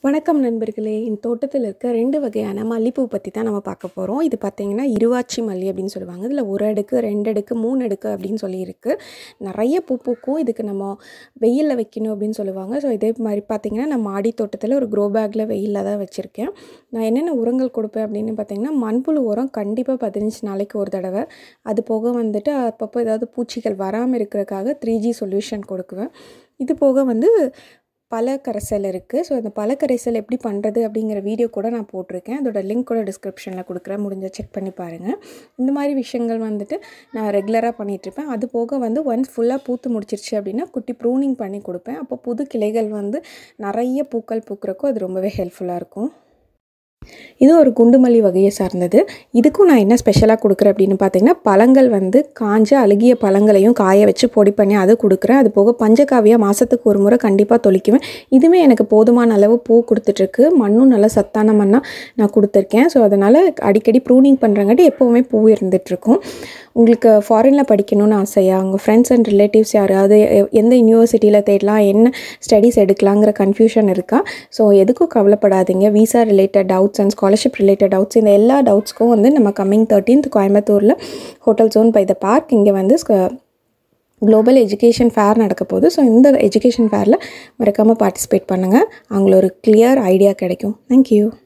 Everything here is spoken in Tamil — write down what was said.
வணக்கம் நண்பர்களே என் தோட்டத்தில் இருக்க ரெண்டு வகையான மல்லிப்பூ பற்றி தான் நம்ம பார்க்க போகிறோம் இது பார்த்திங்கன்னா இருவாச்சி மல்லி அப்படின்னு சொல்லுவாங்க இதில் ஒரு அடுக்கு ரெண்டு அடுக்கு மூணு அடுக்கு அப்படின்னு சொல்லியிருக்கு நிறைய பூ பூக்கும் இதுக்கு நம்ம வெயிலில் வைக்கணும் அப்படின்னு சொல்லுவாங்க ஸோ இதே மாதிரி பார்த்திங்கன்னா நான் மாடி தோட்டத்தில் ஒரு க்ரோ பேக்கில் வெயிலில் தான் வச்சுருக்கேன் நான் என்னென்ன உரங்கள் கொடுப்பேன் அப்படின்னு பார்த்திங்கன்னா மண்புழு உரம் கண்டிப்பாக பதினஞ்சு நாளைக்கு ஒரு தடவை அது போக வந்துட்டு அப்பப்போ ஏதாவது பூச்சிகள் வராமல் இருக்கிறதுக்காக த்ரீ ஜி சொல்யூஷன் கொடுக்குவேன் இது போக வந்து பல கரைசல் இருக்குது ஸோ அந்த பல கரைசல் எப்படி பண்ணுறது அப்படிங்கிற வீடியோ கூட நான் போட்டிருக்கேன் அதோட லிங்க் கூட டிஸ்கிரிப்ஷனில் கொடுக்குறேன் முடிஞ்ச செக் பண்ணி பாருங்கள் இந்த மாதிரி விஷயங்கள் வந்துட்டு நான் ரெகுலராக பண்ணிகிட்ருப்பேன் அது போக வந்து ஒன்ஸ் ஃபுல்லாக பூத்து முடிச்சிருச்சு அப்படின்னா குட்டி ப்ரூனிங் பண்ணி கொடுப்பேன் அப்போ புது கிளைகள் வந்து நிறைய பூக்கள் பூக்கிறக்கும் அது ரொம்பவே ஹெல்ப்ஃபுல்லாக இருக்கும் இது ஒரு குண்டுமல்லி வகையை சார்ந்தது இதுக்கும் நான் என்ன ஸ்பெஷலாக கொடுக்குறேன் அப்படின்னு பார்த்தீங்கன்னா பழங்கள் வந்து காஞ்ச அழுகிய பழங்களையும் காய வச்சு பொடி பண்ணி அதை கொடுக்குறேன் அது போக பஞ்சகாவியாக மாதத்துக்கு ஒரு முறை கண்டிப்பாக தொளிக்குவேன் இதுவுமே எனக்கு போதுமான அளவு பூ கொடுத்துட்ருக்கு மண்ணும் நல்லா சத்தான மண்ணாக நான் கொடுத்துருக்கேன் ஸோ அதனால் அடிக்கடி ப்ரூனிங் பண்ணுறங்காட்டி எப்போவுமே பூ இருந்துகிட்ருக்கும் உங்களுக்கு ஃபாரினில் படிக்கணும்னு ஆசையா உங்கள் ஃப்ரெண்ட்ஸ் அண்ட் ரிலேட்டிவ்ஸ் யாராவது எ- எந்த யூனிவர்சிட்டியில் தேடலாம் என்ன ஸ்டடீஸ் எடுக்கலாங்கிற கன்ஃபியூஷன் இருக்கா ஸோ எதுக்கும் கவலைப்படாதீங்க visa related doubts and scholarship related doubts இந்த எல்லா டவுட்ஸ்க்கும் வந்து நம்ம கம்மிங் தேர்ட்டீன்த் கோயம்புத்தூரில் hotel zone by the park இங்கே வந்து குளோபல் எஜுகேஷன் ஃபேர் நடக்க போகுது ஸோ இந்த எஜுகேஷன் ஃபேரில் மறக்காமல் பார்ட்டிசிபேட் பண்ணுங்கள் அவங்கள ஒரு கிளியர் ஐடியா கிடைக்கும் தேங்க்யூ